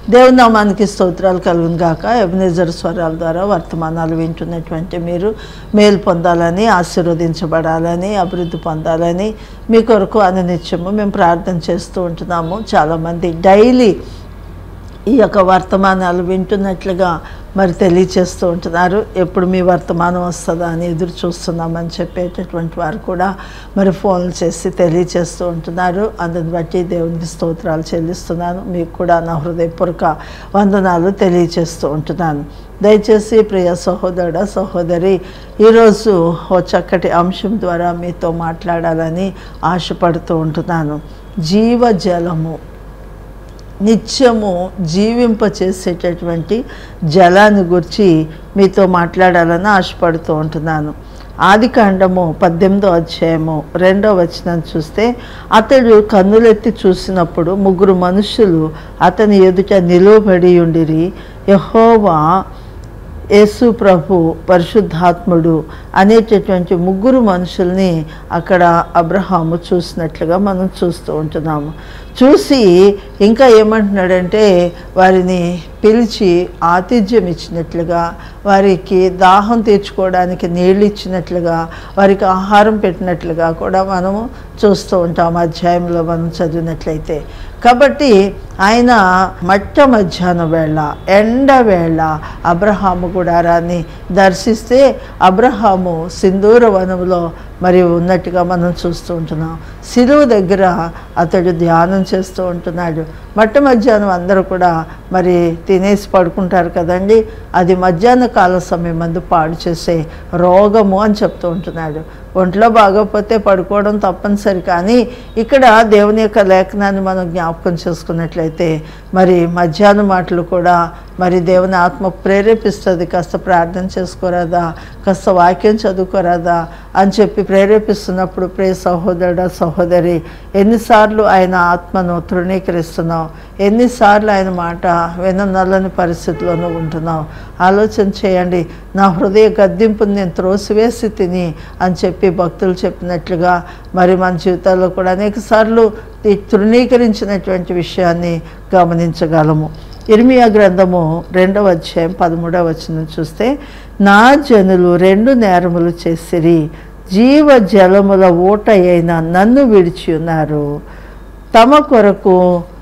దేవుని నామానికి స్తోత్రాలు కలుగును గాక ఎబినేజర్ స్వరాల ద్వారా వర్తమానాలు వింటున్నటువంటి మీరు మేలు పొందాలని ఆశీర్వదించబడాలని అభివృద్ధి పొందాలని మీ కొరకు అనునిత్యము మేము ప్రార్థన చేస్తూ ఉంటున్నాము చాలామంది డైలీ ఈ యొక్క వర్తమానాలు వింటున్నట్లుగా మరి తెలియచేస్తూ ఉంటున్నారు ఎప్పుడు మీ వర్తమానం వస్తుందా అని ఎదురు చూస్తున్నామని చెప్పేటటువంటి వారు కూడా మరి ఫోన్లు చేసి తెలియచేస్తూ ఉంటున్నారు అందుని బట్టి దేవునికి స్తోత్రాలు చెల్లిస్తున్నాను మీకు కూడా నా హృదయపూర్వక వందనాలు తెలియచేస్తూ ఉంటున్నాను దయచేసి ప్రియ సహోదరుడ సహోదరి ఈరోజు ఓ చక్కటి అంశం ద్వారా మీతో మాట్లాడాలని ఆశపడుతూ ఉంటున్నాను జీవజలము నిత్యము జీవింపచేసేటటువంటి జలాన్ని గురించి మీతో మాట్లాడాలని ఆశపడుతూ ఉంటున్నాను ఆది కాండము పద్దెనిమిదో అధ్యాయము రెండో వచనం చూస్తే అతడు కన్నులెత్తి చూసినప్పుడు ముగ్గురు మనుషులు అతని ఎదుట నిలువబడి ఉండిరి యహోవా యేసు ప్రభు పరిశుద్ధాత్ముడు అనేటటువంటి ముగ్గురు మనుషుల్ని అక్కడ అబ్రహాము చూసినట్లుగా మనం చూస్తూ ఉంటున్నాము చూసి ఇంకా ఏమంటున్నాడంటే వారిని పిలిచి ఆతిథ్యం ఇచ్చినట్లుగా వారికి దాహం తీర్చుకోవడానికి నీళ్ళు ఇచ్చినట్లుగా వారికి ఆహారం పెట్టినట్లుగా కూడా మనము చూస్తూ ఉంటాం అధ్యాయంలో మనం చదివినట్లయితే కాబట్టి ఆయన మట్ట మధ్యాహ్నం వేళ ఎండ వేళ అబ్రహాము గుడారాన్ని దర్శిస్తే అబ్రహాము సింధూర వనంలో మరి ఉన్నట్టుగా మనం చూస్తూ ఉంటున్నాం సిలువు దగ్గర అతడు ధ్యానం చేస్తూ ఉంటున్నాడు మట్ట మధ్యాహ్నం అందరూ కూడా మరి తినేసి పడుకుంటారు కదండి అది మధ్యాహ్న కాల సమయం మందు పాడు చేసే రోగము అని చెప్తూ ఉంటున్నాడు ఒంట్లో బాగోకపోతే పడుకోవడం తప్పనిసరి కానీ ఇక్కడ దేవుని యొక్క లేఖనాన్ని మనం జ్ఞాపకం చేసుకున్నట్లయితే మరి మధ్యాహ్నం మాటలు కూడా మరి దేవుని ఆత్మ ప్రేరేపిస్తుంది కాస్త ప్రార్థన చేసుకోరాదా కాస్త వాక్యం చదువుకోరాదా అని చెప్పి ప్రేరేపిస్తున్నప్పుడు ప్రే సహోదరుడ సహోదరి ఎన్నిసార్లు ఆయన ఆత్మను తృణీకరిస్తున్నావు ఎన్నిసార్లు ఆయన మాట విననల్లని పరిస్థితిలోనూ ఉంటున్నావు ఆలోచన చేయండి నా హృదయ గద్దింపుని నేను త్రోసివేసి తిని అని చెప్పి భక్తులు చెప్పినట్లుగా మరి మన జీవితాల్లో కూడా అనేకసార్లు ఈ తృణీకరించినటువంటి విషయాన్ని గమనించగలము ఇర్మియా గ్రంథము రెండవ అధ్యాయం పదమూడవ వచనం చూస్తే నా జనులు రెండు నేరములు చేసిరి జీవ జలముల ఊట అయిన నన్ను విడిచి ఉన్నారు తమ కొరకు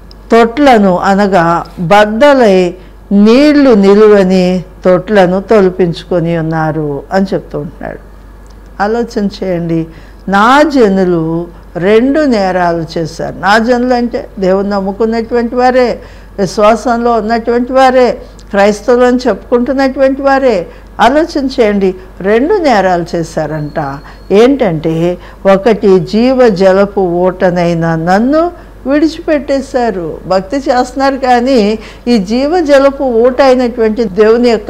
తొట్లను అనగా బద్దలై నీళ్లు నిలువని తొట్లను తొలిపించుకొని ఉన్నారు అని చెప్తూ ఉంటున్నాడు ఆలోచన చేయండి నా జనులు రెండు నేరాలు చేశారు నా జనులు అంటే దేవుని నమ్ముకున్నటువంటి వారే విశ్వాసంలో ఉన్నటువంటి వారే క్రైస్తవులు అని చెప్పుకుంటున్నటువంటి వారే ఆలోచన చేయండి రెండు నేరాలు చేశారంట ఏంటంటే ఒకటి జీవ జలపు ఓటనైన నన్ను విడిచిపెట్టేశారు భక్తి చేస్తున్నారు కానీ ఈ జీవజలపు ఊట అయినటువంటి దేవుని యొక్క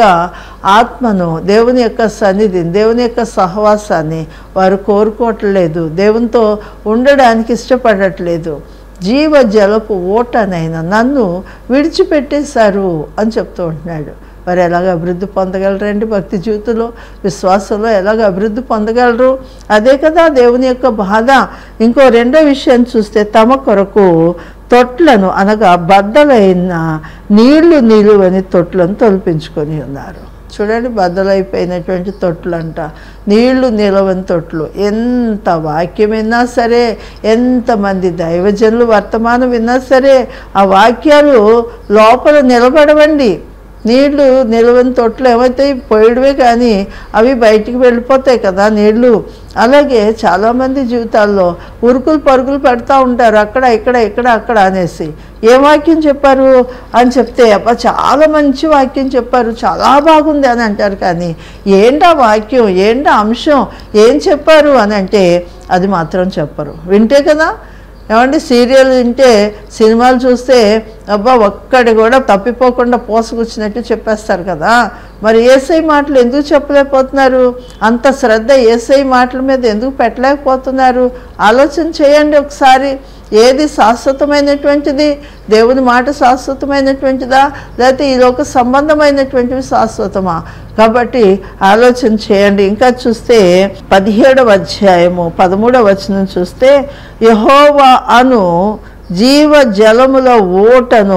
ఆత్మను దేవుని యొక్క సన్నిధిని దేవుని యొక్క సహవాసాన్ని వారు కోరుకోవట్లేదు దేవునితో ఉండడానికి ఇష్టపడట్లేదు జీవ జలపు ఓటనైనా నన్ను విడిచిపెట్టేశారు అని చెప్తూ ఉంటున్నాడు వారు ఎలాగ అభివృద్ధి పొందగలరండి భక్తి జీవితంలో విశ్వాసంలో ఎలాగ అభివృద్ధి పొందగలరు అదే కదా దేవుని యొక్క బాధ ఇంకో రెండో విషయం చూస్తే తమ కొరకు తొట్లను అనగా బద్దలైన నీళ్లు నిలువని తొట్లను తొలిపించుకొని ఉన్నారు చూడండి బద్దలైపోయినటువంటి తొట్లు అంట నీళ్లు నిలవని తొట్లు ఎంత వాక్యం విన్నా సరే ఎంతమంది దైవజనులు వర్తమానం విన్నా సరే ఆ వాక్యాలు లోపల నిలబడవండి నీళ్లు నిలవని తొట్లు ఏమవుతాయి పోయడమే కానీ అవి బయటికి వెళ్ళిపోతాయి కదా నీళ్లు అలాగే చాలామంది జీవితాల్లో ఉరుకులు పరుగులు పెడతా ఉంటారు అక్కడ ఇక్కడ ఇక్కడ అక్కడ అనేసి ఏ వాక్యం చెప్పారు అని చెప్తే అబ్బా చాలా మంచి వాక్యం చెప్పారు చాలా బాగుంది అని అంటారు కానీ ఏంటా వాక్యం ఏంటా అంశం ఏం చెప్పారు అని అంటే అది మాత్రం చెప్పరు వింటే కదా ఏమంటే సీరియల్ వింటే సినిమాలు చూస్తే అబ్బా ఒక్కడి కూడా తప్పిపోకుండా పోసుకొచ్చినట్టు చెప్పేస్తారు కదా మరి ఏసై మాటలు ఎందుకు చెప్పలేకపోతున్నారు అంత శ్రద్ధ ఏసై మాటల మీద ఎందుకు పెట్టలేకపోతున్నారు ఆలోచన చేయండి ఒకసారి ఏది శాశ్వతమైనటువంటిది దేవుని మాట శాశ్వతమైనటువంటిదా లేకపోతే ఈ లోక సంబంధమైనటువంటివి శాశ్వతమా కాబట్టి ఆలోచన చేయండి ఇంకా చూస్తే పదిహేడవ అధ్యాయము పదమూడవ వచనం చూస్తే యహోవా అను జీవ జలముల ఓటను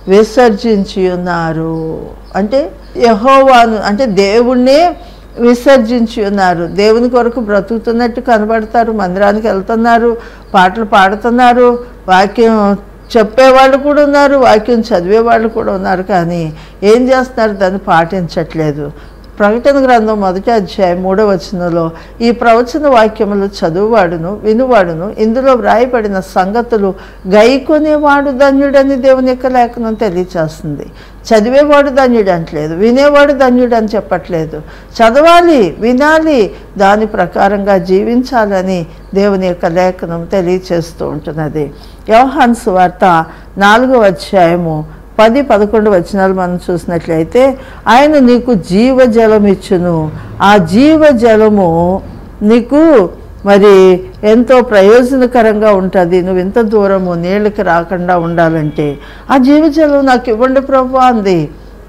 విసర్జించి ఉన్నారు అంటే యహోవాను అంటే దేవుణ్ణే విసర్జించి ఉన్నారు దేవుని కొరకు బ్రతుకుతున్నట్టు కనబడతారు మందిరానికి వెళ్తున్నారు పాటలు పాడుతున్నారు వాక్యం చెప్పేవాళ్ళు కూడా ఉన్నారు వాక్యం చదివేవాళ్ళు కూడా ఉన్నారు కానీ ఏం చేస్తున్నారు దాన్ని పాటించట్లేదు ప్రకటన గ్రంథం మొదటి అధ్యాయం మూడవ వచనంలో ఈ ప్రవచన వాక్యములు చదువువాడును వినువాడును ఇందులో వ్రాయబడిన సంగతులు గైకొనేవాడు ధన్యుడని దేవుని యొక్క లేఖనం తెలియచేస్తుంది చదివేవాడు ధన్యుడు అంటలేదు వినేవాడు ధన్యుడు అని చెప్పట్లేదు చదవాలి వినాలి దాని ప్రకారంగా జీవించాలని దేవుని యొక్క లేఖనం తెలియచేస్తూ ఉంటున్నది యోహాన్ సువార్త నాలుగో అధ్యాయము పది పదకొండు వచనాలు మనం చూసినట్లయితే ఆయన నీకు జీవజలం ఇచ్చును ఆ జీవజలము నీకు మరి ఎంతో ప్రయోజనకరంగా ఉంటుంది నువ్వు ఇంత దూరము నీళ్ళకి రాకుండా ఉండాలంటే ఆ జీవజలం నాకు ఇవ్వండి ప్రభు అంది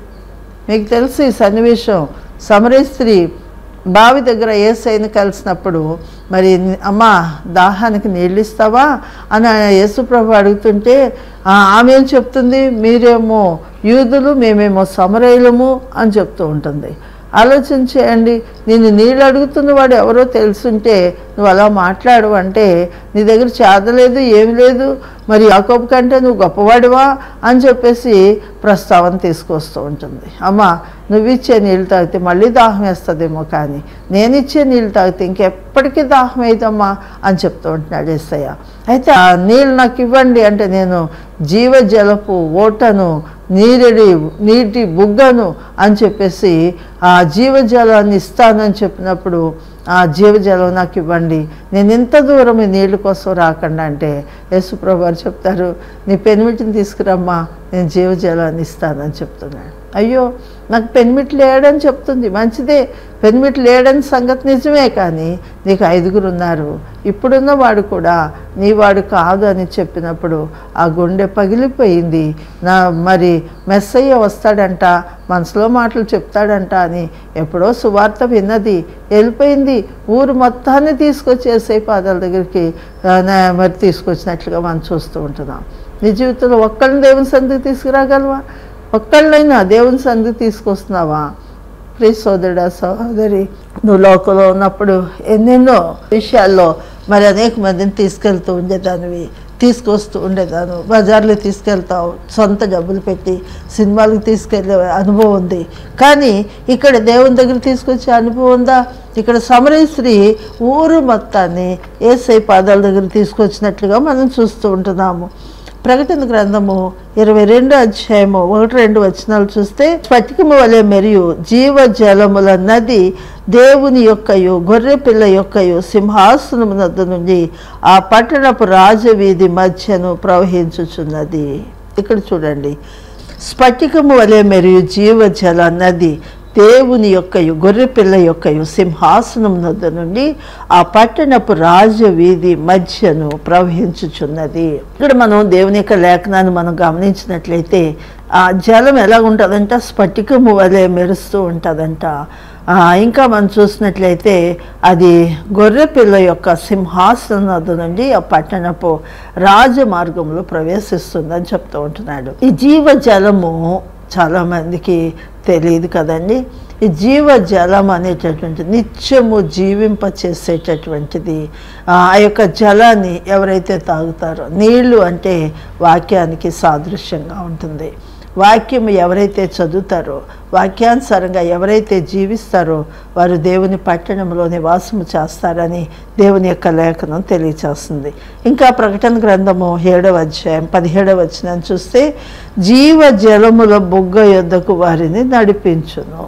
మీకు తెలుసు ఈ సన్నివేశం సమరీ స్త్రీ బావి దగ్గర ఏసైని కలిసినప్పుడు మరి అమ్మా దాహానికి నీళ్ళు ఇస్తావా అని యేసుప్రభు అడుగుతుంటే "ఆ, ఆమె ఏం చెప్తుంది మీరేమో యూదులు మేమేమో సమరయులము అని చెప్తూ ఉంటుంది ఆలోచన చేయండి నేను నీళ్ళు అడుగుతున్న వాడు ఎవరో తెలుసుంటే నువ్వు అలా మాట్లాడు అంటే నీ దగ్గర చేదలేదు ఏమి లేదు మరి యాకోబు కంటే నువ్వు గొప్పవాడివా అని చెప్పేసి ప్రస్తావన తీసుకొస్తూ ఉంటుంది అమ్మ నువ్వు ఇచ్చే నీళ్ళు తాగితే మళ్ళీ దాహం వేస్తుందేమో కానీ నేను ఇచ్చే నీళ్ళు తాగితే ఇంకెప్పటికీ దాహం అవుతమ్మా అని చెప్తూ ఉంటున్నాడు ఏసయ్య అయితే ఆ నీళ్ళు నాకు ఇవ్వండి అంటే నేను జీవజలపు ఓటను నీరడి నీటి బుగ్గను అని చెప్పేసి ఆ జీవజలాన్ని ఇస్తానని చెప్పినప్పుడు ఆ జీవజలం నాకు ఇవ్వండి నేను ఇంత దూరం ఈ నీళ్ళ కోసం రాకుండా అంటే యేసుప్రభు వారు చెప్తారు నీ పెనిమిటిని తీసుకురమ్మా నేను జీవజలాన్ని ఇస్తానని చెప్తున్నాడు అయ్యో నాకు పెనిమిటి లేడని చెప్తుంది మంచిదే పెనిమిటి లేడని సంగతి నిజమే కానీ నీకు ఐదుగురు ఉన్నారు ఇప్పుడున్న వాడు కూడా నీ వాడు కాదు అని చెప్పినప్పుడు ఆ గుండె పగిలిపోయింది నా మరి మెస్సయ్య వస్తాడంట మనసులో మాటలు చెప్తాడంట అని ఎప్పుడో సువార్త విన్నది వెళ్ళిపోయింది ఊరు మొత్తాన్ని తీసుకొచ్చి ఏసై పాదాల దగ్గరికి ఆ, నా- మరి తీసుకొచ్చినట్లుగా మనం చూస్తూ ఉంటున్నాం నీ జీవితంలో ఒక్కళ్ళని దేవుని సంధికి తీసుకురాగలవా ఒక్కళ్ళైనా దేవుని సంధికి తీసుకొస్తున్నావా ప్రియ సోదరుడా సహోదరి నువ్వు లోకంలో ఉన్నప్పుడు ఎన్నెన్నో విషయాల్లో మరి అనేక మందిని తీసుకెళ్తూ ఉండేదానివి తీసుకొస్తూ ఉండేదాను బజార్లో తీసుకెళ్తావు సొంత డబ్బులు పెట్టి సినిమాలకు తీసుకెళ్ళే అనుభవం ఉంది కానీ ఇక్కడ దేవుని దగ్గర తీసుకొచ్చే అనుభవం ఉందా ఇక్కడ సమరీ స్త్రీ ఊరు మొత్తాన్ని ఏసై పాదాల దగ్గర తీసుకొచ్చినట్లుగా మనం చూస్తూ ఉంటున్నాము ప్రకటన గ్రంథము ఇరవై రెండు అధ్యాయము ఒకటి రెండు వచనాలు చూస్తే స్ఫటికము వలె మరియు జీవ జలముల నది దేవుని యొక్కయు గొర్రె పిల్ల యొక్కయు సింహాసనము నద్ద నుండి ఆ పట్టణపు రాజవీధి మధ్యను ప్రవహించుచున్నది ఇక్కడ చూడండి స్ఫటికము వలె మరియు జీవజల నది దేవుని యొక్కయు గొర్రెపిల్ల యొక్కయు సింహాసనం నద్ద నుండి ఆ పట్టణపు రాజవీధి మధ్యను ప్రవహించుచున్నది ఇక్కడ మనం దేవుని యొక్క లేఖనాన్ని మనం గమనించినట్లయితే ఆ జలం ఎలా ఉంటుందంట స్ఫటికము వలె మెరుస్తూ ఉంటుందంట ఆ, ఇంకా మనం చూసినట్లయితే అది గొర్రెపిల్ల యొక్క సింహాసనం నద్ద నుండి ఆ పట్టణపు రాజమార్గంలో ప్రవేశిస్తుందని చెప్తూ ఉంటున్నాడు ఈ జీవ జలము చాలామందికి తెలియదు కదండి ఈ జీవ జలం అనేటటువంటి నిత్యము జీవింప చేసేటటువంటిది ఆ యొక్క జలాన్ని ఎవరైతే తాగుతారో నీళ్లు అంటే వాక్యానికి సాదృశ్యంగా ఉంటుంది వాక్యం ఎవరైతే చదువుతారో వాక్యానుసారంగా ఎవరైతే జీవిస్తారో వారు దేవుని పట్టణంలో నివాసము చేస్తారని దేవుని యొక్క లేఖనం తెలియచేస్తుంది ఇంకా ప్రకటన గ్రంథము ఏడవ అధ్యాయం పదిహేడవ వచనం చూస్తే జీవ జలముల బుగ్గ యొద్దకు వారిని నడిపించును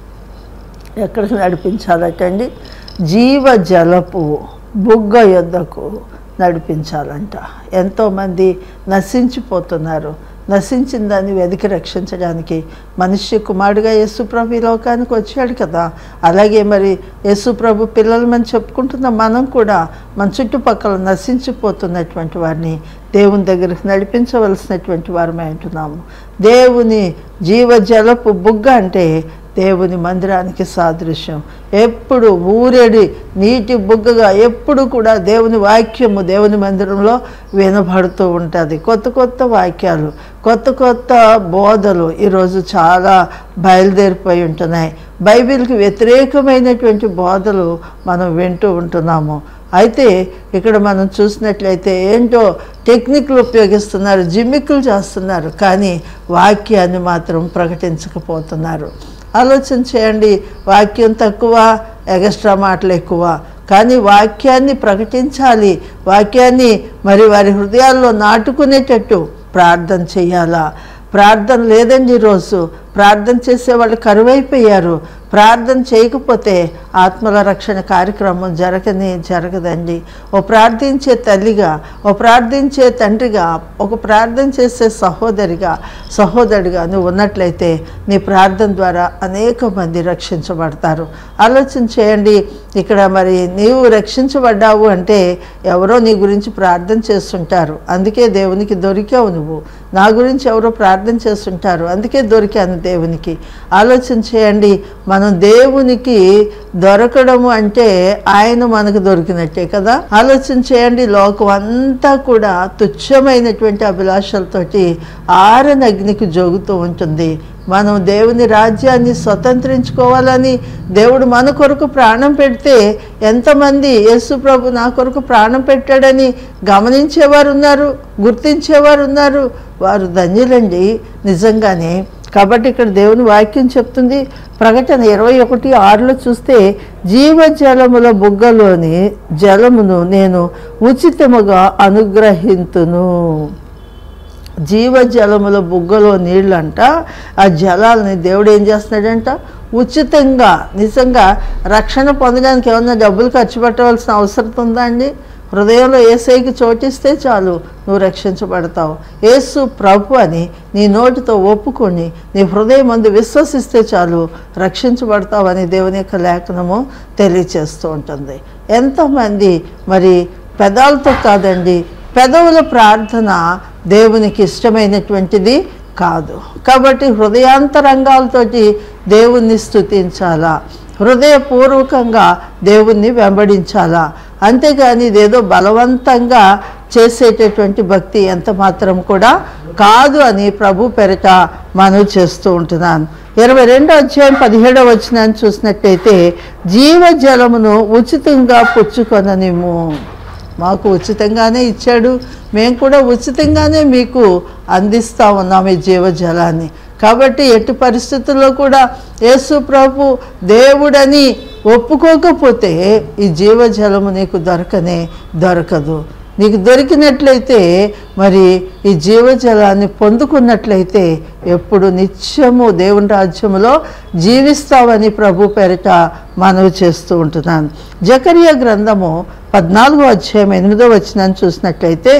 ఎక్కడికి నడిపించాలటండి జీవ జలపు బుగ్గ యొద్దకు నడిపించాలంట ఎంతోమంది నశించిపోతున్నారు నశించిన దాన్ని వెతికి రక్షించడానికి మనిషి కుమారుడిగా యేసుప్రభు ఈ లోకానికి వచ్చాడు కదా అలాగే మరి యేసుప్రభు పిల్లలమని చెప్పుకుంటున్న మనం కూడా మన చుట్టుపక్కల నశించిపోతున్నటువంటి వారిని దేవుని దగ్గరికి నడిపించవలసినటువంటి వారమే అంటున్నాము దేవుని జీవజలపు బుగ్గ అంటే దేవుని మందిరానికి సాదృశ్యం ఎప్పుడు ఊరేడి నీటి బుగ్గగా ఎప్పుడు కూడా దేవుని వాక్యము దేవుని మందిరంలో వినబడుతూ ఉంటుంది కొత్త కొత్త వాక్యాలు కొత్త కొత్త బోధలు ఈరోజు చాలా బయలుదేరిపోయి ఉంటున్నాయి బైబిల్కి వ్యతిరేకమైనటువంటి బోధలు మనం వింటూ ఉంటున్నాము అయితే ఇక్కడ మనం చూసినట్లయితే ఏంటో టెక్నిక్లు ఉపయోగిస్తున్నారు జిమ్మిక్కులు చేస్తున్నారు కానీ వాక్యాన్ని మాత్రం ప్రకటించకపోతున్నారు ఆలోచన చేయండి వాక్యం తక్కువ ఎగస్ట్రా మాటలు ఎక్కువ కానీ వాక్యాన్ని ప్రకటించాలి వాక్యాన్ని మరి వారి హృదయాల్లో నాటుకునేటట్టు ప్రార్థన చేయాలా ప్రార్థన లేదండి ఈరోజు ప్రార్థన చేసే వాళ్ళు కరువైపోయారు ప్రార్థన చేయకపోతే ఆత్మల రక్షణ కార్యక్రమం జరగని జరగదండి ఓ ప్రార్థించే తల్లిగా ఓ ప్రార్థించే తండ్రిగా ఒక ప్రార్థన చేసే సహోదరిగా సహోదరుడిగా నువ్వు ఉన్నట్లయితే నీ ప్రార్థన ద్వారా అనేక మంది రక్షించబడతారు ఆలోచన చేయండి ఇక్కడ మరి నీవు రక్షించబడ్డావు అంటే ఎవరో నీ గురించి ప్రార్థన చేస్తుంటారు అందుకే దేవునికి దొరికావు నువ్వు నా గురించి ఎవరో ప్రార్థన చేస్తుంటారు అందుకే దొరికాను దేవునికి ఆలోచన చేయండి మనం దేవునికి దొరకడము అంటే ఆయన మనకు దొరికినట్టే కదా ఆలోచన చేయండి లోకం అంతా కూడా తుచ్చమైనటువంటి అభిలాషలతోటి ఆరని అగ్నికి జోగుతూ ఉంటుంది మనం దేవుని రాజ్యాన్ని స్వతంత్రించుకోవాలని దేవుడు మన కొరకు ప్రాణం పెడితే ఎంతమంది యేసు ప్రభు నా కొరకు ప్రాణం పెట్టాడని గమనించేవారు ఉన్నారు గుర్తించేవారు ఉన్నారు వారు ధన్యులండి నిజంగానే కాబట్టి ఇక్కడ దేవుని వాక్యం చెప్తుంది ప్రకటన ఇరవై ఒకటి ఆరులో చూస్తే జీవజలముల బుగ్గలోని జలమును నేను ఉచితముగా అనుగ్రహింతును జీవజలముల బుగ్గలో నీళ్ళంట ఆ జలాలని దేవుడు ఏం చేస్తున్నాడంట ఉచితంగా నిజంగా రక్షణ పొందడానికి ఏమన్నా డబ్బులు ఖర్చు పెట్టవలసిన అవసరం ఉందా అండి హృదయంలో ఏసైకి చోటిస్తే చాలు నువ్వు రక్షించబడతావు యేసు ప్రభు అని నీ నోటితో ఒప్పుకొని నీ హృదయం మందు విశ్వసిస్తే చాలు రక్షించబడతావు అని దేవుని యొక్క లేఖనము తెలియచేస్తూ ఉంటుంది ఎంతమంది మరి పెదాలతో కాదండి పెదవుల ప్రార్థన దేవునికి ఇష్టమైనటువంటిది కాదు కాబట్టి హృదయాంతరంగాలతోటి దేవుణ్ణి స్తుతించాలా హృదయపూర్వకంగా దేవుణ్ణి వెంబడించాలా అంతేగాని ఇదేదో బలవంతంగా చేసేటటువంటి భక్తి ఎంత మాత్రం కూడా కాదు అని ప్రభు పెరట మనవి చేస్తూ ఉంటున్నాను ఇరవై రెండో అధ్యాయం పదిహేడవ వచ్చినాన్ని చూసినట్టయితే జీవజలమును ఉచితంగా పుచ్చుకొననిము మాకు ఉచితంగానే ఇచ్చాడు మేము కూడా ఉచితంగానే మీకు అందిస్తూ ఉన్నాం ఈ జీవజలాన్ని కాబట్టి ఎట్టి పరిస్థితుల్లో కూడా యేసు ప్రభు దేవుడని ఒప్పుకోకపోతే ఈ జీవజలము నీకు దొరకనే దొరకదు నీకు దొరికినట్లయితే మరి ఈ జీవజలాన్ని పొందుకున్నట్లయితే ఎప్పుడు నిత్యము దేవుని రాజ్యములో జీవిస్తావని ప్రభు పేరిట మనవి చేస్తూ ఉంటున్నాను జకరియా గ్రంథము పద్నాలుగో అధ్యాయం ఎనిమిదో వచ్చినాన్ని చూసినట్లయితే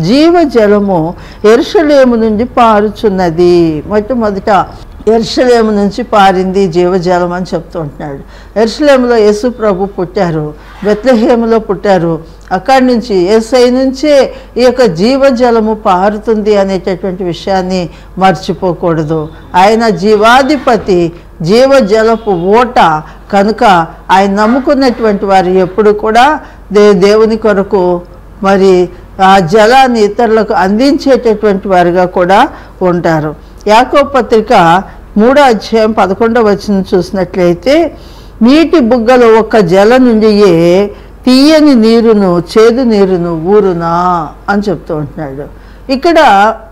జీవజలము ఎరుషలేము నుండి పారుచున్నది మొట్టమొదట ఎర్షలేము నుంచి పారింది జీవజలం అని చెప్తూ ఉంటున్నాడు ఎర్షలేములో యేసు ప్రభు పుట్టారు బెత్లహేములో పుట్టారు అక్కడి నుంచి ఎస్ఐ నుంచే ఈ యొక్క జీవజలము పారుతుంది అనేటటువంటి విషయాన్ని మర్చిపోకూడదు ఆయన జీవాధిపతి జీవజలపు ఓట కనుక ఆయన నమ్ముకున్నటువంటి వారు ఎప్పుడు కూడా దే దేవుని కొరకు మరి ఆ జలాన్ని ఇతరులకు అందించేటటువంటి వారుగా కూడా ఉంటారు యాకో పత్రిక మూడో అధ్యాయం పదకొండవ వచ్చిన చూసినట్లయితే నీటి బుగ్గలో ఒక జల నుండియే తీయని నీరును చేదు నీరును ఊరునా అని చెప్తూ ఉంటున్నాడు ఇక్కడ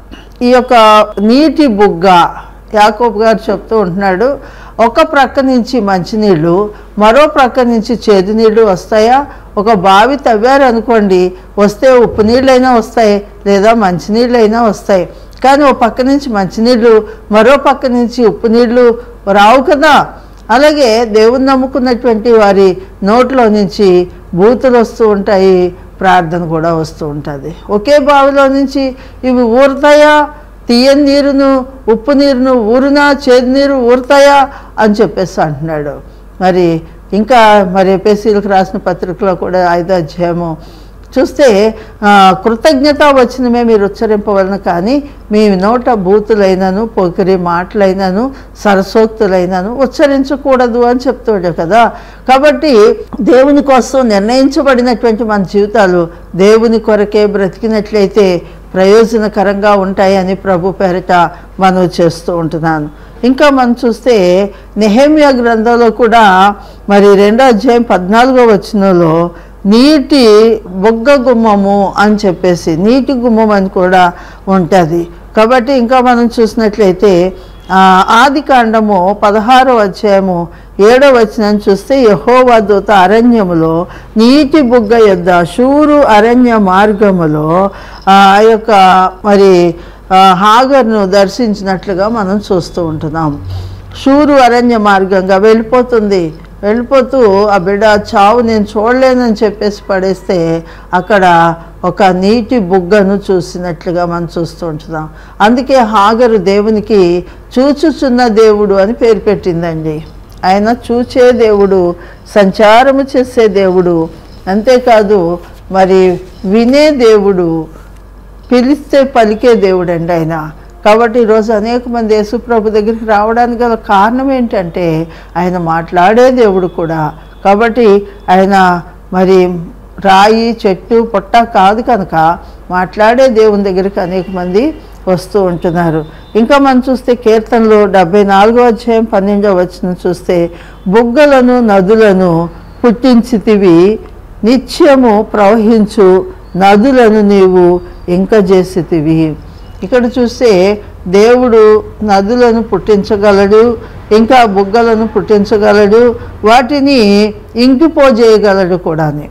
ఈ యొక్క నీటి బుగ్గ యాకోబు గారు చెప్తూ ఉంటున్నాడు ఒక ప్రక్క నుంచి మంచినీళ్ళు మరో ప్రక్క నుంచి చేదు నీళ్ళు వస్తాయా ఒక బావి తవ్వారు అనుకోండి వస్తే ఉప్పు నీళ్ళైనా వస్తాయి లేదా మంచినీళ్ళైనా వస్తాయి కానీ ఓ పక్క నుంచి మంచినీళ్ళు మరో పక్క నుంచి ఉప్పు నీళ్ళు రావు కదా అలాగే దేవుని నమ్ముకున్నటువంటి వారి నోట్లో నుంచి బూతులు వస్తూ ఉంటాయి ప్రార్థన కూడా వస్తూ ఉంటుంది ఒకే బావిలో నుంచి ఇవి ఊరుతాయా తీయని నీరును ఉప్పు నీరును ఊరునా చేదు నీరు ఊరుతాయా అని చెప్పేసి అంటున్నాడు మరి ఇంకా మరి ఎపిఎస్సీలకు రాసిన పత్రికలో కూడా ఐదో అధ్యాయము చూస్తే ఆ, కృతజ్ఞత వచనమే మీరు ఉచ్చరింపవలను కానీ మీ నోట బూతులైనను పొగిరి మాటలైనను సరసోక్తులైనను ఉచ్చరించకూడదు అని చెప్తాడు కదా కాబట్టి దేవుని కోసం నిర్ణయించబడినటువంటి మన జీవితాలు దేవుని కొరకే బ్రతికినట్లయితే ప్రయోజనకరంగా ఉంటాయని ప్రభు పేరిట మనం చేస్తూ ఉంటున్నాను ఇంకా మనం చూస్తే నెహమ్యా గ్రంథంలో కూడా మరి రెండో అధ్యాయం పద్నాలుగో వచనంలో నీటి బొగ్గ గుమ్మము అని చెప్పేసి నీటి గుమ్మం అని కూడా ఉంటుంది కాబట్టి ఇంకా మనం చూసినట్లయితే ఆ, ఆది కాండము పదహారో అధ్యాయము ఏడో వచనం చూస్తే యహోవా దూత అరణ్యములో నీటి బుగ్గ యొద్ద శూరు అరణ్య మార్గములో ఆ యొక్క మరి ఆ, హాగర్ను దర్శించినట్లుగా మనం చూస్తూ ఉంటున్నాం షూరు అరణ్య మార్గంగా వెళ్ళిపోతుంది వెళ్ళిపోతూ ఆ బిడ్డ చావు నేను చూడలేనని చెప్పేసి పడేస్తే అక్కడ ఒక నీటి బుగ్గను చూసినట్లుగా మనం చూస్తూ ఉంటున్నాం అందుకే హాగరు దేవునికి చూచుచున్న దేవుడు అని పేరు పెట్టిందండి ఆయన చూచే దేవుడు సంచారము చేసే దేవుడు అంతేకాదు మరి వినే దేవుడు పిలిస్తే పలికే దేవుడు అండి ఆయన కాబట్టి ఈరోజు అనేక మంది యేసుప్రభు దగ్గరికి రావడానికి గల కారణం ఏంటంటే ఆయన మాట్లాడే దేవుడు కూడా కాబట్టి ఆయన మరి రాయి చెట్టు పుట్ట కాదు కనుక మాట్లాడే దేవుని దగ్గరికి అనేక మంది వస్తూ ఉంటున్నారు ఇంకా మనం చూస్తే కీర్తనలో డెబ్బై నాలుగో అధ్యాయం పన్నెండవ వచనం చూస్తే బుగ్గలను నదులను పుట్టించితివి నిత్యము ప్రవహించు నదులను నీవు ఇంకా చేసితివి ఇక్కడ చూస్తే దేవుడు నదులను పుట్టించగలడు ఇంకా బుగ్గలను పుట్టించగలడు వాటిని ఇంకిపోజేయగలడు కూడాని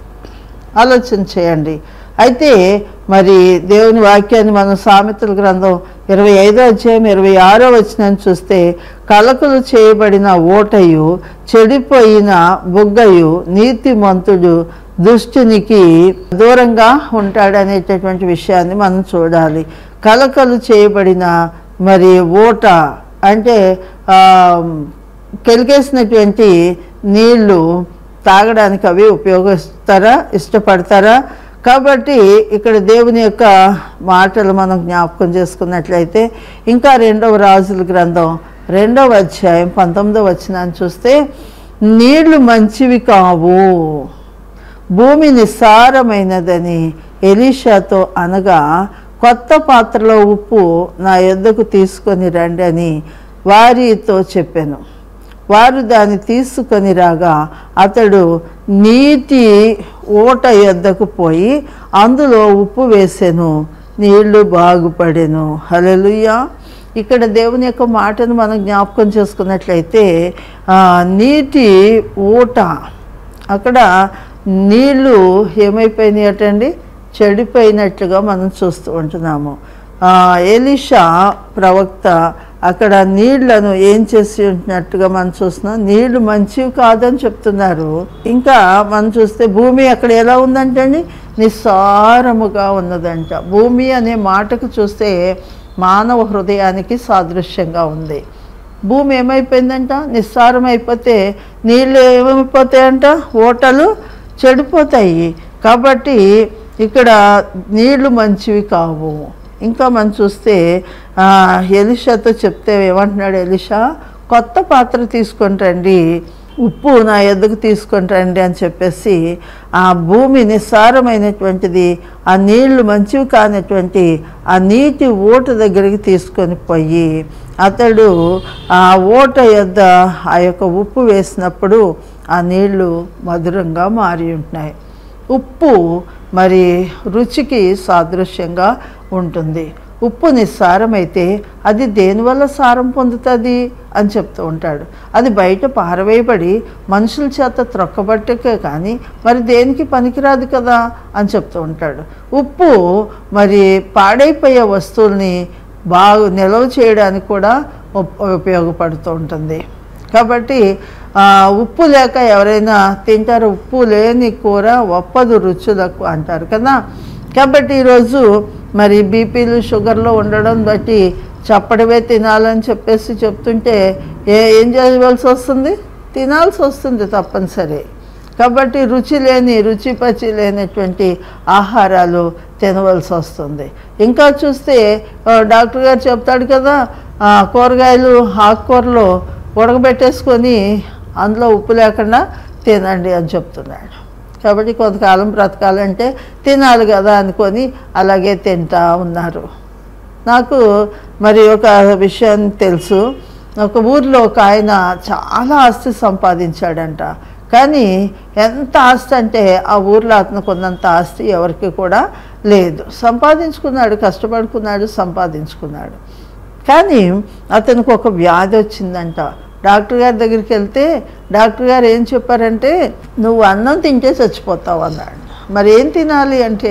ఆలోచన చేయండి అయితే మరి దేవుని వాక్యాన్ని మనం సామెతల గ్రంథం ఇరవై ఐదో అధ్యాయం ఇరవై ఆరో వచనం చూస్తే కలకలు చేయబడిన ఓటయు చెడిపోయిన బుగ్గయు నీతిమంతుడు దుష్టునికి దూరంగా ఉంటాడనేటటువంటి విషయాన్ని మనం చూడాలి కలకలు చేయబడిన మరి ఓట అంటే ఆ, కెలికేసినటువంటి నీళ్లు తాగడానికి అవి ఉపయోగిస్తారా ఇష్టపడతారా కాబట్టి ఇక్కడ దేవుని యొక్క మాటలు మనం జ్ఞాపకం చేసుకున్నట్లయితే ఇంకా రెండవ రాజుల గ్రంథం రెండవ అధ్యాయం పంతొమ్మిదవ వచనాన్ని చూస్తే నీళ్లు మంచివి కావు భూమి నిస్సారమైనదని ఎలీషాతో అనగా కొత్త పాత్రలో ఉప్పు నా యొద్దకు తీసుకొని రండి అని వారితో చెప్పాను వారు దాన్ని తీసుకొని రాగా అతడు నీటి ఓట యొద్దకు పోయి అందులో ఉప్పు వేసెను నీళ్లు బాగుపడెను హల్లెలూయా ఇక్కడ దేవుని యొక్క మాటను మనం జ్ఞాపకం చేసుకున్నట్లయితే ఆ, నీటి ఊట అక్కడ నీళ్లు ఏమైపోయినాయి అటండి చెడిపోయినట్లుగా మనం చూస్తూ ఉంటున్నాము ఆ, ఎలీషా ప్రవక్త అక్కడ నీళ్లను ఏం చేసి ఉంటున్నట్టుగా మనం చూస్తున్నాం నీళ్లు మంచివి కాదని చెప్తున్నారు ఇంకా మనం చూస్తే భూమి అక్కడ ఎలా ఉందంటే అండి నిస్సారముగా ఉన్నదంట భూమి అనే మాటకు చూస్తే మానవ హృదయానికి సాదృశ్యంగా ఉంది భూమి ఏమైపోయిందంట నిస్సారం అయిపోతే నీళ్ళు ఏమైపోతాయంట ఓటలు చెడిపోతాయి కాబట్టి ఇక్కడ నీళ్లు మంచివి కావు ఇంకా మనం చూస్తే ఆ, ఎలిషాతో చెప్తే ఏమంటున్నాడు ఎలిషా కొత్త పాత్ర తీసుకొని రండి ఉప్పు నా ఎద్దుకు తీసుకొని రండి అని చెప్పేసి ఆ భూమి నిస్సారమైనటువంటిది ఆ నీళ్లు మంచివి కానటువంటి ఆ నీటి ఓట దగ్గరికి తీసుకొని పోయి అతడు ఆ ఓట యొద్ద ఆ యొక్క ఉప్పు వేసినప్పుడు ఆ నీళ్లు మధురంగా మారి ఉంటున్నాయి ఉప్పు మరి రుచికి సాదృశ్యంగా ఉంటుంది ఉప్పు నిస్సారమైతే అది దేనివల్ల సారం పొందుతుంది అని చెప్తూ ఉంటాడు అది బయట పారవేయబడి మనుషుల చేత త్రొక్కబట్టకే కానీ మరి దేనికి పనికిరాదు కదా అని చెప్తూ ఉంటాడు ఉప్పు మరి పాడైపోయే వస్తువుల్ని బాగా నిల్వ చేయడానికి కూడా ఉప్- ఉపయోగపడుతూ ఉంటుంది కాబట్టి ఆ, ఉప్పు లేక ఎవరైనా తింటారు ఉప్పు లేని కూర ఒప్పదు రుచులకు అంటారు కదా కాబట్టి ఈరోజు మరి బీపీలు షుగర్లో ఉండడం బట్టి చప్పడవే తినాలని చెప్పేసి చెప్తుంటే ఏ ఏం చేయవలసి వస్తుంది తినాల్సి వస్తుంది తప్పనిసరి కాబట్టి రుచి లేని రుచి పచి లేనటువంటి ఆహారాలు తినవలసి వస్తుంది ఇంకా చూస్తే ఆ, డాక్టర్ గారు చెప్తాడు కదా ఆ, కూరగాయలు ఆకుకూరలు ఉడకబెట్టేసుకొని అందులో ఉప్పు లేకుండా తినండి అని చెప్తున్నాడు కాబట్టి కొంతకాలం బ్రతకాలంటే తినాలి కదా అనుకొని అలాగే తింటా ఉన్నారు నాకు మరి ఒక విషయం తెలుసు ఒక ఊర్లో ఒక ఆయన చాలా ఆస్తి సంపాదించాడంట కానీ ఎంత ఆస్తి అంటే ఆ ఊర్లో అతనికి ఉన్నంత ఆస్తి ఎవరికి కూడా లేదు సంపాదించుకున్నాడు కష్టపడుకున్నాడు సంపాదించుకున్నాడు కానీ అతనికి ఒక వ్యాధి వచ్చిందంట డాక్టర్ గారి దగ్గరికి వెళ్తే డాక్టర్ గారు ఏం చెప్పారంటే నువ్వు అన్నం తింటే చచ్చిపోతావు అన్నాడు మరి ఏం తినాలి అంటే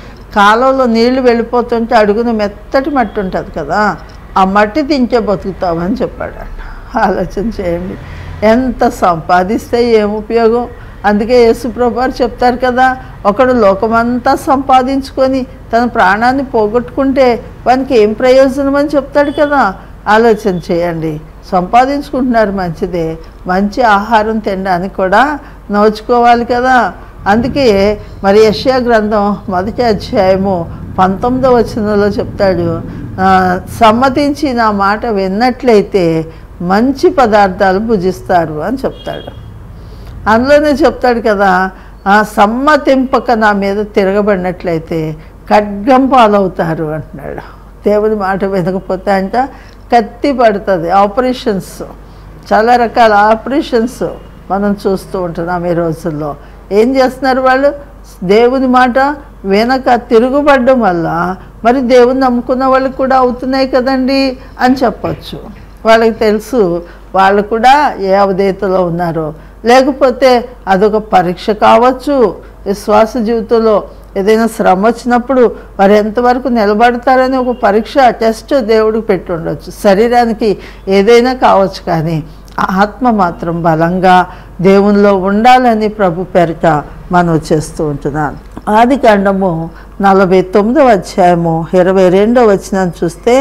కాలంలో నీళ్లు వెళ్ళిపోతుంటే అడుగున మెత్తటి మట్టి ఉంటుంది కదా ఆ మట్టి తింటే బతుకుతావని చెప్పాడు ఆలోచన చేయండి ఎంత సంపాదిస్తే ఏం ఉపయోగం అందుకే యేసుప్రభువారు చెప్తారు కదా ఒకడు లోకమంతా సంపాదించుకొని తన ప్రాణాన్ని పోగొట్టుకుంటే వానికి ఏం ప్రయోజనం అని చెప్తాడు కదా ఆలోచన చేయండి సంపాదించుకుంటున్నారు మంచిదే మంచి ఆహారం తినడానికి కూడా నోచుకోవాలి కదా అందుకే మరి యష్యా గ్రంథం మొదటి అధ్యాయము పంతొమ్మిదో వచనంలో చెప్తాడు ఆ, సమ్మతించి నా మాట విన్నట్లయితే మంచి పదార్థాలు భుజిస్తారు అని చెప్తాడు అందులోనే చెప్తాడు కదా ఆ సమ్మతింపక నా మీద తిరగబడినట్లయితే ఖడ్గం పాలవుతారు అంటున్నాడు దేవుని మాట వినకపోతే అంట కత్తి పడుతుంది ఆపరేషన్స్ చాలా రకాల ఆపరేషన్స్ మనం చూస్తూ ఉంటున్నాం ఈ రోజుల్లో ఏం చేస్తున్నారు వాళ్ళు దేవుని మాట వెనక తిరుగుబడ్డం వల్ల మరి దేవుని నమ్ముకున్న వాళ్ళకి కూడా అవుతున్నాయి కదండి అని చెప్పచ్చు వాళ్ళకి తెలుసు వాళ్ళు కూడా ఏ అవధేయతలో ఉన్నారో లేకపోతే అదొక పరీక్ష కావచ్చు విశ్వాస జీవితంలో ఏదైనా శ్రమ వచ్చినప్పుడు వారు ఎంతవరకు నిలబడతారని ఒక పరీక్ష టెస్ట్ దేవుడికి పెట్టి ఉండొచ్చు శరీరానికి ఏదైనా కావచ్చు కానీ ఆత్మ మాత్రం బలంగా దేవునిలో ఉండాలని ప్రభు పేరిట మనం చేస్తూ ఉంటున్నాను ఆది కాండము నలభై తొమ్మిదవ అధ్యాయము ఇరవై రెండవ వచనం చూస్తే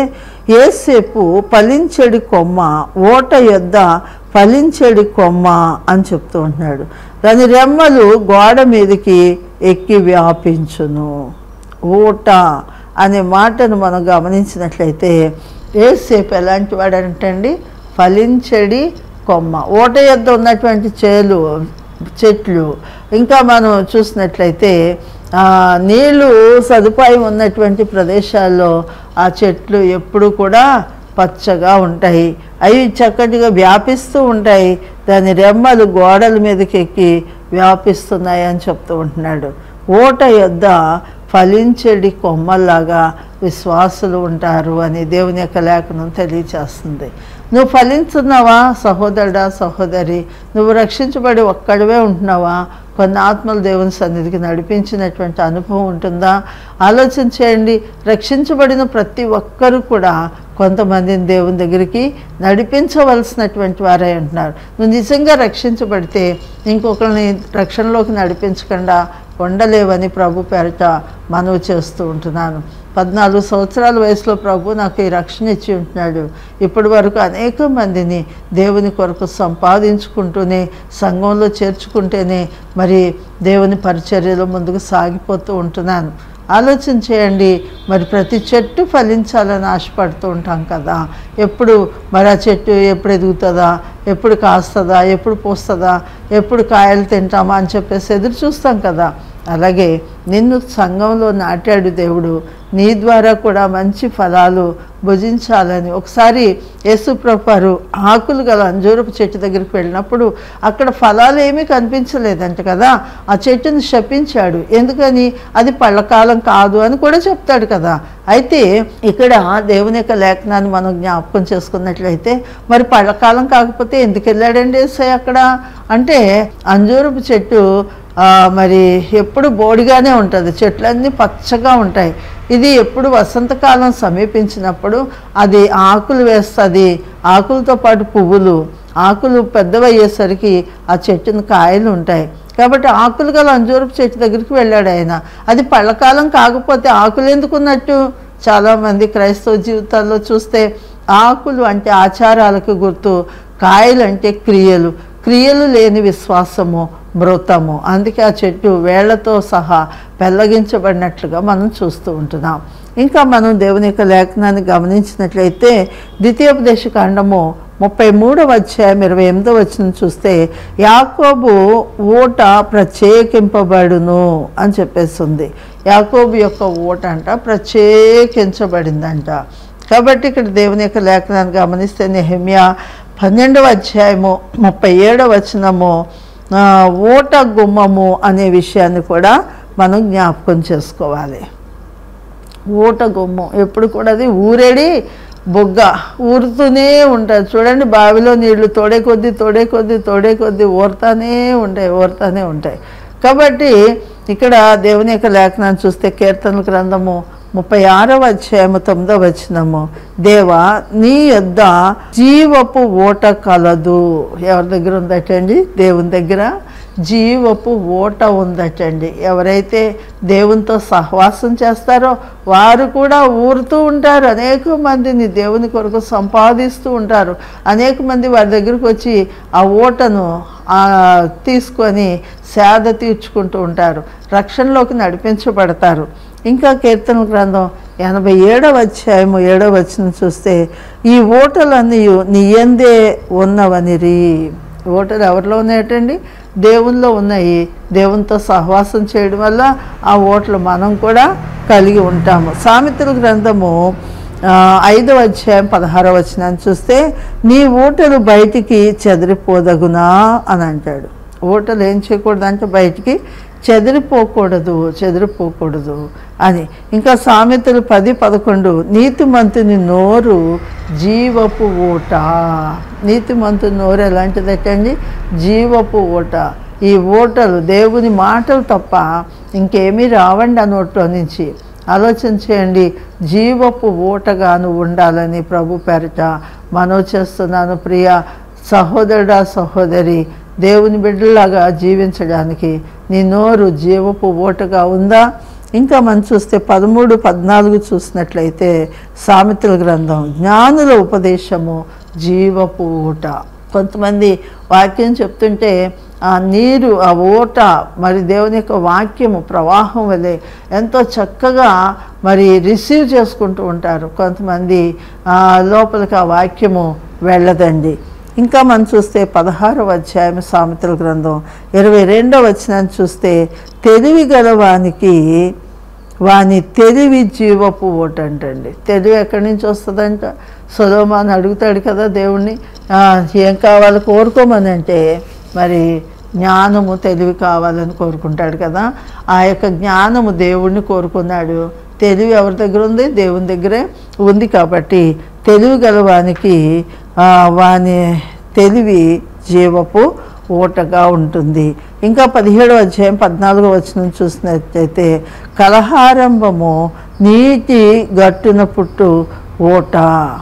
ఏసేపు ఫలించెడి కొమ్మ ఓట యొద్ద ఫలించెడి కొమ్మ అని చెప్తూ ఉంటున్నాడు దాని రెమ్మలు గోడ మీదకి ఎక్కి వ్యాపించును ఊట అనే మాటను మనం గమనించినట్లయితే ఏసేపు ఎలాంటి వాడంటండి ఫలించడి కొమ్మ ఓట యొద్ద ఉన్నటువంటి చేలు చెట్లు ఇంకా మనం చూసినట్లయితే ఆ, నీళ్ళు సదుపాయం ఉన్నటువంటి ప్రదేశాల్లో ఆ చెట్లు ఎప్పుడు కూడా పచ్చగా ఉంటాయి అవి చక్కటిగా వ్యాపిస్తూ ఉంటాయి దాని రెమ్మలు గోడల మీదకి ఎక్కి వ్యాపిస్తున్నాయి అని చెప్తూ ఉంటున్నాడు ఓట యొద్ద ఫలించెడి కొమ్మల్లాగా విశ్వాసులు ఉంటారు అని దేవుని యొక్క లేఖనం తెలియచేస్తుంది నువ్వు ఫలించున్నావా సహోదరుడా సహోదరి నువ్వు రక్షించబడి ఒక్కడివే ఉంటున్నావా కొన్ని ఆత్మలు దేవుని సన్నిధికి నడిపించినటువంటి అనుభవం ఉంటుందా ఆలోచన చేయండి రక్షించబడిన ప్రతి ఒక్కరూ కూడా కొంతమందిని దేవుని దగ్గరికి నడిపించవలసినటువంటి వారే ఉంటున్నారు నువ్వు నిజంగా రక్షించబడితే ఇంకొకరిని రక్షణలోకి నడిపించకుండా ఉండలేవని ప్రభు పేరిట మనవి చేస్తూ ఉంటున్నాను పద్నాలుగు సంవత్సరాల వయసులో ప్రభు నాకు ఈ రక్షణ ఇచ్చి ఉంటున్నాడు ఇప్పటి వరకు అనేక మందిని దేవుని కొరకు సంపాదించుకుంటూనే సంఘంలో చేర్చుకుంటేనే మరి దేవుని పరిచర్యలో ముందుకు సాగిపోతూ ఉంటున్నాను ఆలోచన చేయండి మరి ప్రతి చెట్టు ఫలించాలని ఆశపడుతూ ఉంటాం కదా ఎప్పుడు మరి ఆ చెట్టు ఎప్పుడు ఎదుగుతుందా ఎప్పుడు కాస్తుందా ఎప్పుడు పూస్తుందా ఎప్పుడు కాయలు తింటామా అని చెప్పేసి ఎదురు చూస్తాం కదా అలాగే నిన్ను సంఘంలో నాటాడు దేవుడు నీ ద్వారా కూడా మంచి ఫలాలు భుజించాలని ఒకసారి యేసుప్రభారు ఆకులు గల అంజూరపు చెట్టు దగ్గరికి వెళ్ళినప్పుడు అక్కడ ఫలాలు ఏమీ కనిపించలేదంట కదా ఆ చెట్టుని శపించాడు ఎందుకని అది పళ్ళకాలం కాదు అని కూడా చెప్తాడు కదా అయితే ఇక్కడ దేవుని యొక్క లేఖనాన్ని మనం జ్ఞాపకం చేసుకున్నట్లయితే మరి పళ్ళకాలం కాకపోతే ఎందుకు వెళ్ళాడండి ఏసై అక్కడ అంటే అంజూరపు చెట్టు ఆ, మరి ఎప్పుడు బోడిగానే ఉంటుంది చెట్లన్నీ పచ్చగా ఉంటాయి ఇది ఎప్పుడు వసంతకాలం సమీపించినప్పుడు అది ఆకులు వేస్తుంది ఆకులతో పాటు పువ్వులు ఆకులు పెద్దవయ్యేసరికి ఆ చెట్టును కాయలు ఉంటాయి కాబట్టి ఆకులు గల అంజూరపు చెట్టు దగ్గరికి వెళ్ళాడు ఆయన అది పళ్ళకాలం కాకపోతే ఆకులు ఎందుకున్నట్టు చాలామంది క్రైస్తవ జీవితాల్లో చూస్తే ఆకులు అంటే ఆచారాలకు గుర్తు కాయలు అంటే క్రియలు క్రియలు లేని విశ్వాసము మృతము అందుకే ఆ చెట్టు వేళ్లతో సహా పెళ్ళగించబడినట్లుగా మనం చూస్తూ ఉంటున్నాం ఇంకా మనం దేవుని యొక్క లేఖనాన్ని గమనించినట్లయితే ద్వితీయోపదేశ కాండము ముప్పై మూడవ అధ్యాయం ఇరవై ఎనిమిదో వచ్చిన చూస్తే యాకోబు ఓట ప్రత్యేకింపబడును అని చెప్పేస్తుంది యాకోబు యొక్క ఓట అంట ప్రత్యేకించబడిందంట కాబట్టి ఇక్కడ దేవుని యొక్క లేఖనాన్ని గమనిస్తే నెహమ్యా పన్నెండవ అధ్యాయము ముప్పై ఏడవ వచనము ఆ, ఓట గుమ్మము అనే విషయాన్ని కూడా మనం జ్ఞాపకం చేసుకోవాలి ఊట గుమ్మం ఎప్పుడు కూడా అది ఊరేడి బొగ్గ ఊరుతూనే ఉంటుంది చూడండి బావిలో నీళ్లు తోడే కొద్దీ తోడే కొద్దీ తోడే కొద్దీ ఊరుతానే ఉంటాయి ఊరుతానే ఉంటాయి కాబట్టి ఇక్కడ దేవుని యొక్క లేఖనాన్ని చూస్తే కీర్తన గ్రంథము ముప్పై ఆరవ అధ్యాయము తొమ్మిదవ వచనము దేవా నీ యొద్ద జీవపు ఓట కలదు ఎవరి దగ్గర ఉందటండి దేవుని దగ్గర జీవపు ఓట ఉందటండి ఎవరైతే దేవునితో సహవాసం చేస్తారో వారు కూడా ఊరుతూ ఉంటారు అనేక మందిని దేవుని కొరకు సంపాదిస్తూ ఉంటారు అనేక మంది వారి దగ్గరకు వచ్చి ఆ ఓటను ఆ, తీసుకొని సేద తీర్చుకుంటూ ఉంటారు రక్షణలోకి నడిపించబడతారు ఇంకా కీర్తన గ్రంథం ఎనభై ఏడవ అధ్యాయము ఏడవ వచ్చిన చూస్తే ఈ ఓటలన్నీ నీయందే ఉన్నవనిరి ఓటలు ఎవరిలో ఉన్నాయటండి దేవునిలో ఉన్నాయి దేవునితో సహవాసం చేయడం వల్ల ఆ ఓట్లు మనం కూడా కలిగి ఉంటాము సామెతల గ్రంథము ఆ, ఐదవ అధ్యాయం పదహారవ వచనాన్ని చూస్తే నీ ఓటలు బయటికి చెదిరిపోదగునా అని అంటాడు ఓటలు ఏం చేయకూడదు అంటే బయటికి చెదిరిపోకూడదు చెదిరిపోకూడదు అని ఇంకా సామెతలు పది పదకొండు నీతిమంతుని నోరు జీవపు ఓట నీతిమంతుని నోరు ఎలాంటిదటండి జీవపు ఓట ఈ ఓటలు దేవుని మాటలు తప్ప ఇంకేమీ రావండి ఆ నోట్లో నుంచి ఆలోచన చేయండి జీవపు ఓటగా నువ్వు ఉండాలని ప్రభు పేరిట మనో చేస్తున్నాను ప్రియ సహోదరుడా సహోదరి దేవుని బిడ్డలాగా జీవించడానికి నీ నోరు జీవపు ఓటగా ఉందా ఇంకా మనం చూస్తే పదమూడు పద్నాలుగు చూసినట్లయితే సామెతల గ్రంథం జ్ఞానుల ఉపదేశము జీవపు ఊట కొంతమంది వాక్యం చెప్తుంటే ఆ నీరు ఆ ఓట మరి దేవుని యొక్క వాక్యము ప్రవాహం వలె ఎంతో చక్కగా మరి రిసీవ్ చేసుకుంటూ ఉంటారు కొంతమంది ఆ, లోపలికి ఆ వాక్యము వెళ్ళదండి ఇంకా మనం చూస్తే పదహారవ అధ్యాయం సామెతల గ్రంథం ఇరవై రెండవ వచనాన్ని చూస్తే తెలివి గలవానికి వాని తెలివి జీవపు ఓట అంటండి తెలివి ఎక్కడి నుంచి వస్తుందంట సొలోమాన్ అడుగుతాడు కదా దేవుణ్ణి "ఆ, ఏం కావాలో కోరుకోమని అంటే మరి జ్ఞానము తెలివి కావాలని కోరుకుంటాడు కదా ఆ యొక్క జ్ఞానము దేవుణ్ణి కోరుకున్నాడు తెలివి ఎవరి దగ్గర ఉంది దేవుని దగ్గరే ఉంది కాబట్టి తెలివి గలవానికి ఆ, వాని తెలివి జీవపు ఓటగా ఉంటుంది ఇంకా పదిహేడవ అధ్యాయం పద్నాలుగో వచనం చూసినట్లయితే కలహారంభము నీటి గట్టున పుట్టు ఓట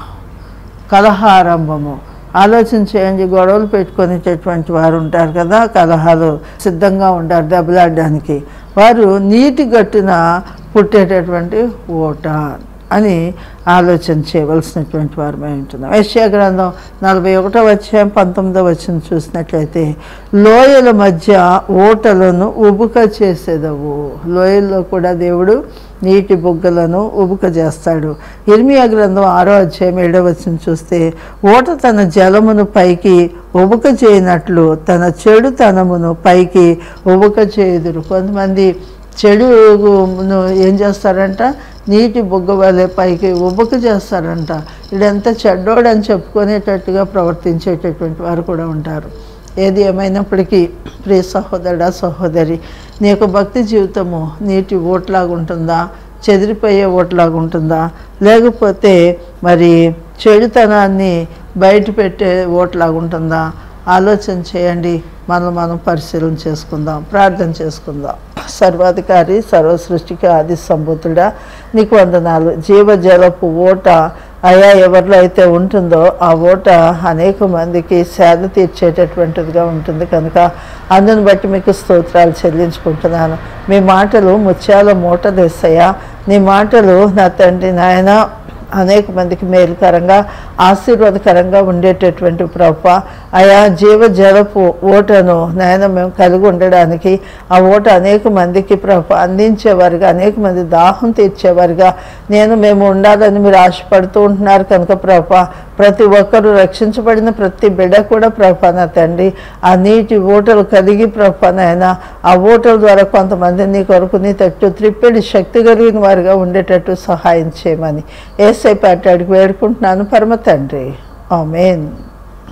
కలహారంభము ఆలోచన చేయండి గొడవలు పెట్టుకునేటటువంటి వారు ఉంటారు కదా కలహాలు సిద్ధంగా ఉంటారు దెబ్బలాడడానికి వారు నీటి గట్టున పుట్టేటటువంటి ఓట అని ఆలోచన చేయవలసినటువంటి వారమై ఉంటున్నాం యశ్యా గ్రంథం నలభై ఒకటో అధ్యాయం పంతొమ్మిదో వచ్చిన చూసినట్లయితే లోయల మధ్య ఓటలను ఉబుక చేసేదవు లోయల్లో కూడా దేవుడు నీటి బుగ్గలను ఉబుక చేస్తాడు ఇర్మియా గ్రంథం ఆరో అధ్యాయం ఏడో వచ్చిన చూస్తే ఓట తన జలమును పైకి ఉబుక చేయనట్లు తన చెడుతనమును పైకి ఉబుక చేయుదురు కొంతమంది చెడును ఏం చేస్తారంట నీటి బొగ్గ వలె పైకి ఉబుక చేస్తారంట ఇదంతా చెడ్డోడని చెప్పుకునేటట్టుగా ప్రవర్తించేటటువంటి వారు కూడా ఉంటారు ఏది ఏమైనప్పటికీ ప్రియ సహోదరుడా సహోదరి నీ యొక్క భక్తి జీవితము నీటి ఓట్లాగా ఉంటుందా చెదిరిపోయే ఓట్లాగా ఉంటుందా లేకపోతే మరి చెడుతనాన్ని బయట పెట్టే ఓట్లాగా ఉంటుందా ఆలోచన చేయండి మనం మనం పరిశీలన చేసుకుందాం ప్రార్థన చేసుకుందాం సర్వాధికారి సర్వ సృష్టికి ఆది సంబుతుడా నీకు వందనాలు జీవజలపు ఓట అయా ఎవరిలో అయితే ఉంటుందో ఆ ఓట అనేక మందికి సేద తీర్చేటటువంటిదిగా ఉంటుంది కనుక అందుని బట్టి మీకు స్తోత్రాలు చెల్లించుకుంటున్నాను మీ మాటలు ముత్యాల మూట తెస్తాయా నీ మాటలు నా తండ్రి నాయన అనేక మందికి మేలుకరంగా ఆశీర్వాదకరంగా ఉండేటటువంటి ప్రభ అయా జీవ జలపు ఓటను నాయన మేము కలిగి ఉండడానికి ఆ ఓట అనేక మందికి ప్రభు అందించేవారుగా అనేక మంది దాహం తీర్చేవారుగా నేను మేము ఉండాలని మీరు ఆశపడుతూ ఉంటున్నారు కనుక ప్రభ ప్రతి ఒక్కరూ రక్షించబడిన ప్రతి బిడ్డ కూడా ప్రభ నా తండ్రి ఆ నీటి ఓటలు కలిగి ప్రభ నాయన ఆ ఓటల ద్వారా కొంతమంది నీ కొరకు నీ తట్టు త్రిప్పెడి శక్తి కలిగిన వారుగా ఉండేటట్టు సహాయం చేయమని ఏసై అడిగి వేడుకుంటున్నాను పరమ తండ్రి ఆమెన్